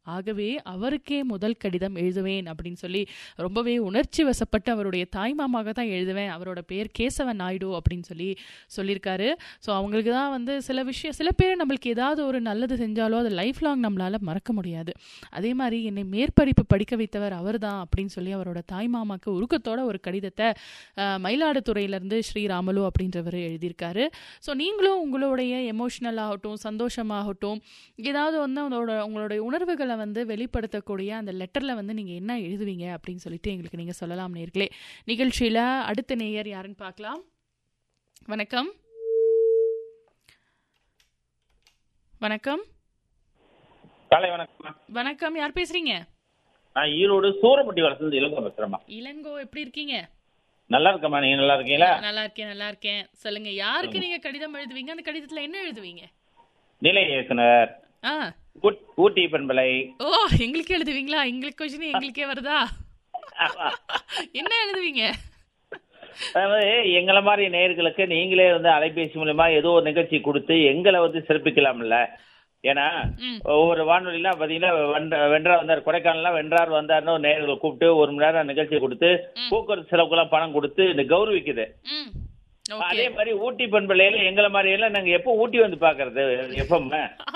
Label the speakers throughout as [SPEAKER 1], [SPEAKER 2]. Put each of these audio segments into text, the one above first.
[SPEAKER 1] ஆகவே அவருக்கே முதல் கடிதம் எழுதுவேன் அப்படின்னு சொல்லி ரொம்பவே உணர்ச்சி வசப்பட்டு அவருடைய தாய்மாமாக தான் எழுதுவேன் அவரோட பேர் கேசவன் நாயுடு அப்படின்னு சொல்லி சொல்லியிருக்காரு ஸோ அவங்களுக்கு தான் வந்து சில விஷயம் சில பேர் நம்மளுக்கு ஏதாவது ஒரு நல்லது செஞ்சாலோ அது லைஃப் லாங் நம்மளால் மறக்க முடியாது அதே மாதிரி என்னை மேற்படிப்பு படிக்க வைத்தவர் அவர் தான் அப்படின்னு சொல்லி அவரோட தாய்மாமாக்கு உருக்கத்தோட ஒரு கடிதத்தை அஹ், மயிலாடுதுறையிலேருந்து ஸ்ரீராமலு அப்படின்றவர் எழுதியிருக்காரு ஸோ நீங்களும் உங்களுடைய எமோஷனல் ஆகட்டும் சந்தோஷமாகட்டும் ஏதாவது வந்து உங்களோட உங்களுடைய உணர்வுகளை வந்து வெளிப்படுத்தக்கூடிய அந்த லெட்டரில் வந்து நீங்கள் என்ன எழுதுவீங்க அப்படின்னு சொல்லிட்டு எங்களுக்கு நீங்கள் சொல்லலாம் நேர்களே நிகழ்ச்சியில் அடுத்த நேயர் யாருன்னு பார்க்கலாம் வணக்கம் வணக்கம்
[SPEAKER 2] காலை வணக்கம்
[SPEAKER 1] வணக்கம் யார் பேசுறீங்க
[SPEAKER 2] நான் ஈரோடு சூரப்பட்டி வளர்ந்து இளங்கோ பேசுறேம்மா
[SPEAKER 1] இளங்கோ எப்படி இருக்கீங்க
[SPEAKER 2] நல்லா இருக்கம்மா நீங்க நல்லா இருக்கீங்களா
[SPEAKER 1] நல்லா இருக்கேன் நல்லா இருக்கேன் சொல்லுங்க யாருக்கு நீங்க கடிதம் எழுதுவீங்க அந்த கடிதத்துல என்ன எழுதுவீங்க
[SPEAKER 2] நிலை இயக்குனர்
[SPEAKER 1] ஆ
[SPEAKER 2] ஊட்- ஊட்டி பண்பலை
[SPEAKER 1] ஓ எங்களுக்கு எழுதுவீங்களா எங்களுக்கு கொஸ்டின் எங்களுக்கே வருதா என்ன எழுதுவீங்க
[SPEAKER 2] அதாவது எங்களை மாதிரி நேயர்களுக்கு நீங்களே வந்து அலைபேசி மூலமா ஏதோ ஒரு நிகழ்ச்சி கொடுத்து எங்களை வந்து சிறப்பிக்கலாம்ல ஏன்னா
[SPEAKER 1] ம்
[SPEAKER 2] ஒவ்வொரு வானொலிலாம் பார்த்தீங்கன்னா வென்ற- வென்றார் வந்தார் கொடைக்கானல்லாம் வென்றார் வந்தார்னு ஒரு நேயர்களை கூப்பிட்டு ஒரு மணி நேரம் நிகழ்ச்சி கொடுத்து போக்குவரத்து செலவுக்கெல்லாம் பணம் கொடுத்து இந்த கௌரவிக்குது
[SPEAKER 1] ம்
[SPEAKER 2] அதே
[SPEAKER 1] ஓகே
[SPEAKER 2] மாதிரி ஊட்டி பண்பலையில எங்களை மாதிரி எல்லாம் நாங்க எப்போ ஊட்டி வந்து பாக்குறது எப்பம்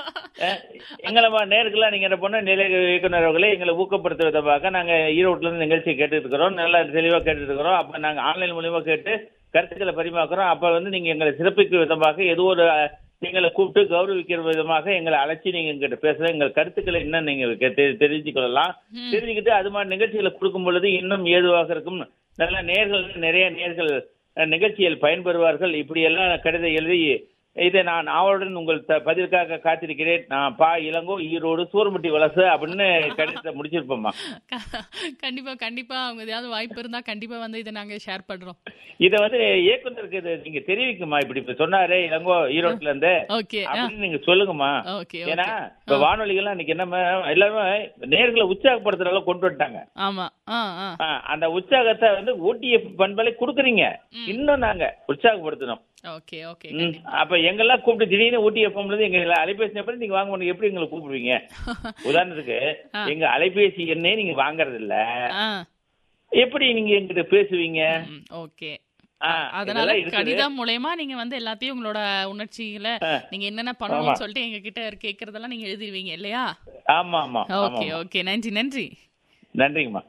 [SPEAKER 2] எங்களை மாதிரி நேருக்கெல்லாம் நீங்க என்ன பண்ண நிலை இயக்குனர் அவர்களே எங்களை ஊக்கப்படுத்த விதமாக நாங்க ஈரோட்ல இருந்து நிகழ்ச்சி கேட்டுட்டு இருக்கிறோம் நல்லா தெளிவா கேட்டுட்டு இருக்கிறோம் அப்ப நாங்க ஆன்லைன் மூலியமா கேட்டு கருத்துக்களை பரிமாக்குறோம் அப்ப வந்து நீங்க எங்களை சிறப்பிக்கும் விதமாக ஏதோ ஒரு அஹ், எங்களை கூப்பிட்டு கௌரவிக்கிற விதமாக எங்களை அழைச்சி நீங்க எங்கிட்ட பேசுற எங்கள் கருத்துக்களை இன்னும் நீங்க கே- தெ- தெரிஞ்சு கொள்ளலாம்
[SPEAKER 1] ம்.
[SPEAKER 2] தெரிஞ்சுக்கிட்டு அது மாதிரி நிகழ்ச்சிகளை கொடுக்கும் பொழுது இன்னும் ஏதுவாக இருக்கும் நல்ல நேர்கள் நிறைய நேர்கள் அஹ், நிகழ்ச்சியில் பயன்பெறுவார்கள் இப்படி எல்லாம் கடிதம் எழுதி இதை நான் ஆவலுடன் உங்கள் த- பதிலுக்காக காத்திருக்கிறேன் நான் பா இளங்கோ ஈரோடு சூரமுட்டி வலசு அப்படின்னு கடிதத்தை முடிச்சிருப்போம்மா
[SPEAKER 1] க- கண்டிப்பா கண்டிப்பா அவங்க ஏதாவது வாய்ப்பு இருந்தா கண்டிப்பா வந்து இதை நாங்க ஷேர் பண்றோம்
[SPEAKER 2] இதை வந்து இயக்குனருக்கு இதை நீங்க தெரிவிக்குமா இப்படி இப்ப சொன்னாரு இளங்கோ ஈரோட்ல இருந்து
[SPEAKER 1] ஓகே
[SPEAKER 2] அப்படின்னு நீங்க சொல்லுங்கம்மா
[SPEAKER 1] ஓகே
[SPEAKER 2] ஏன்னா
[SPEAKER 1] ஓகே
[SPEAKER 2] இப்ப வானொலிகள்லாம் இன்னைக்கு என்ன எல்லாருமே நேர்களை உற்சாகப்படுத்துற அளவுக்கு கொண்டு வந்துட்டாங்க
[SPEAKER 1] ஆமா ஆ ஆ
[SPEAKER 2] ஆ, அந்த உற்சாகத்தை வந்து ஊட்டிய பண்பலை கொடுக்குறீங்க இன்னும் நாங்க உற்சாகப்படுத்தணும்
[SPEAKER 1] ஓகே ஓகே
[SPEAKER 2] ம், அப்ப எங்கெல்லாம் கூப்பிட்டு திடீர்னு ஊட்டி எஃப்எம்ல இருந்து எங்க அலைபேசி நம்பர் நீங்க வாங்க முடியும் எப்படி எங்களை கூப்பிடுவீங்க உதாரணத்துக்கு
[SPEAKER 1] ஆ.
[SPEAKER 2] எங்க அலைபேசி எண்ணே நீங்க வாங்குறது இல்ல
[SPEAKER 1] ஆ
[SPEAKER 2] எப்படி நீங்க எங்கிட்ட பேசுவீங்க
[SPEAKER 1] ம், ஓகே
[SPEAKER 2] ஆ,
[SPEAKER 1] அதனால
[SPEAKER 2] இதெல்லாம் இருக்குது.
[SPEAKER 1] கடிதம் மூலயமா நீங்க வந்து எல்லாத்தையும் உங்களோட உணர்ச்சிகளை
[SPEAKER 2] ஆ.
[SPEAKER 1] நீங்க என்னென்ன பண்ணணும்னு சொல்லிட்டு எங்க கிட்ட கேக்குறதெல்லாம் நீங்க எழுதிடுவீங்க இல்லையா
[SPEAKER 2] ஆமா ஆமா ஆமா
[SPEAKER 1] ஓகே ஓகே நன்றி நன்றி
[SPEAKER 2] நன்றிங்கம்மா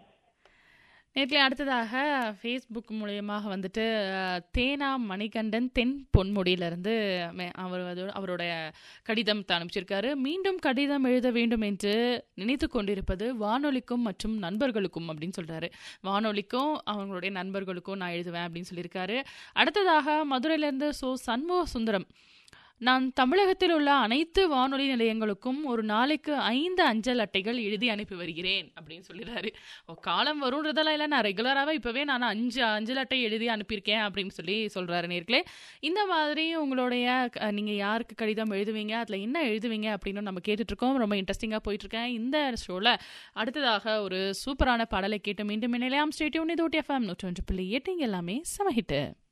[SPEAKER 1] நேற்று அடுத்ததாக ஃபேஸ்புக் மூலியமாக வந்துட்டு அஹ், தேனா மணிகண்டன் தென் பொன்முடியிலிருந்து மே- அவர் அதோட- அவருடைய கடிதம் அனுப்பிச்சிருக்காரு மீண்டும் கடிதம் எழுத வேண்டும் என்று நினைத்து கொண்டிருப்பது வானொலிக்கும் மற்றும் நண்பர்களுக்கும் அப்படின்னு சொல்றாரு வானொலிக்கும் அவங்களுடைய நண்பர்களுக்கும் நான் எழுதுவேன் அப்படின்னு சொல்லியிருக்காரு அடுத்ததாக மதுரையிலேருந்து சோ சண்முக சுந்தரம் நான் தமிழகத்தில் உள்ள அனைத்து வானொலி நிலையங்களுக்கும் ஒரு நாளைக்கு ஐந்து அஞ்சல் அட்டைகள் எழுதி அனுப்பி வருகிறேன் அப்படின்னு சொல்லிடுறாரு ஓ காலம் வரும்ன்றதெல்லாம் இல்லை நான் ரெகுலராகவே இப்போவே நான் அஞ்சு அஞ்சல் அட்டை எழுதி அனுப்பியிருக்கேன் அப்படின்னு சொல்லி சொல்கிறாரு நேர்களே இந்த மாதிரி உங்களுடைய க- நீங்க யாருக்கு கடிதம் எழுதுவீங்க அதில் என்ன எழுதுவீங்க அப்படின்னு நம்ம கேட்டுட்ருக்கோம் ரொம்ப இன்ட்ரெஸ்டிங்காக போயிட்டுருக்கேன் இந்த ஷோவில் அடுத்ததாக ஒரு சூப்பரான பாடலை கேட்டு மீண்டும் இணையலாம் ஸ்டேட்யூன் இது ஓட்டி எஃப்எம் நூற்றி ஒன்று புள்ளி எட்டு இங்க எல்லாமே சமஹிட்டு